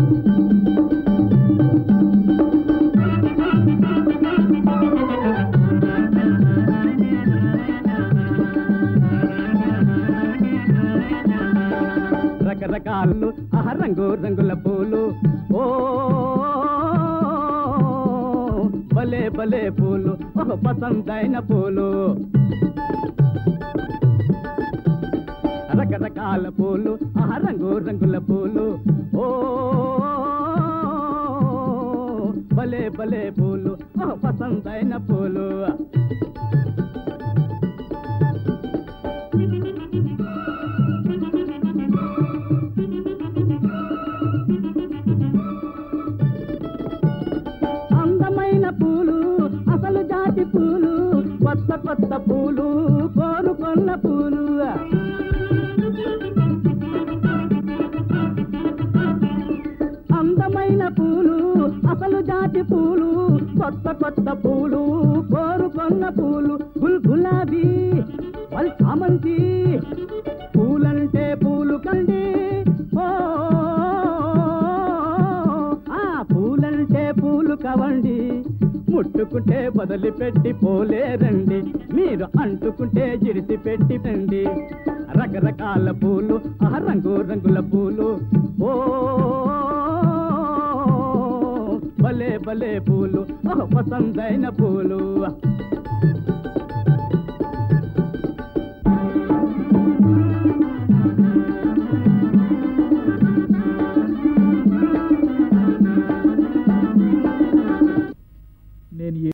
రకరకాలు ఆహ రంగు రంగుల పూలు ఓ భలే భలే పూలు ఓహ్ పసందైన పూలు రకరకాల పూలు ఆహ రంగు రంగుల పూలు ఓ భలే భలే పూలు ఓహ్ పసందైన పూలు అందమైన పూలు అసలు జాతి పూలు కొత్త కొత్త పూలు కోరుకొన్న పూలు అందమైన పూలు అసలు జాతి పూలు కొత్త కొత్త పూలు కోరుకొన్న పూలు గుల్ గులాబీ వల్ చామంతి పూలంటే పూలు కండి ఓ ఆ పూలంటే పూలు కవండి ముట్టుకుంటే వదిలిపెట్టి పోలేరండి మీరు అంటుకుంటే జిడిసి పెట్టి రండి రకరకాల పూలు ఆ రంగు రంగుల పూలు ఓ భలే భలే పూలు ఓ పసందైన పూలు